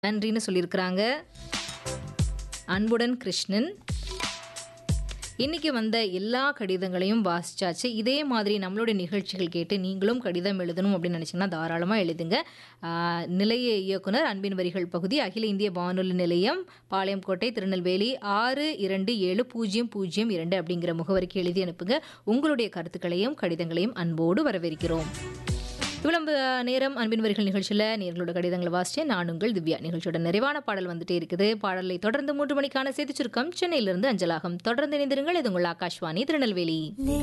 நன்றின்னு சொல்லியிருக்கிறாங்க அன்புடன் கிருஷ்ணன் இன்னைக்கு வந்த எல்லா கடிதங்களையும் வாசிச்சாச்சு இதே மாதிரி நம்மளுடைய நிகழ்ச்சிகள் கேட்டு நீங்களும் கடிதம் எழுதணும் அப்படின்னு நினச்சிங்கன்னா தாராளமாக எழுதுங்க ஆஹ், நிலைய இயக்குனர் அன்பின் வரிகள் பகுதி அகில இந்திய வானொலி நிலையம் பாளையங்கோட்டை திருநெல்வேலி ஆறு இரண்டு ஏழு பூஜ்ஜியம் பூஜ்ஜியம் இரண்டு அப்படிங்கிற முகவரிக்கு எழுதி அனுப்புங்க உங்களுடைய கருத்துக்களையும் கடிதங்களையும் அன்போடு வரவேற்கிறோம் இவ்வளவு நேரம் அன்பின் வரிகள் நிகழ்ச்சியில் நேர்களோட கடிதங்களை வாசிச்சேன் நான் உங்கள் திவ்யா நிகழ்ச்சியோட நிறைவான பாடல் வந்துட்டே இருக்குது பாடலை தொடர்ந்து மூன்று மணிக்கான செய்தி சுருக்கம் சென்னையிலிருந்து அஞ்சலாகும் தொடர்ந்து இணைந்திருங்கள் இது உங்கள் ஆகாஷ்வாணி திருநெல்வேலி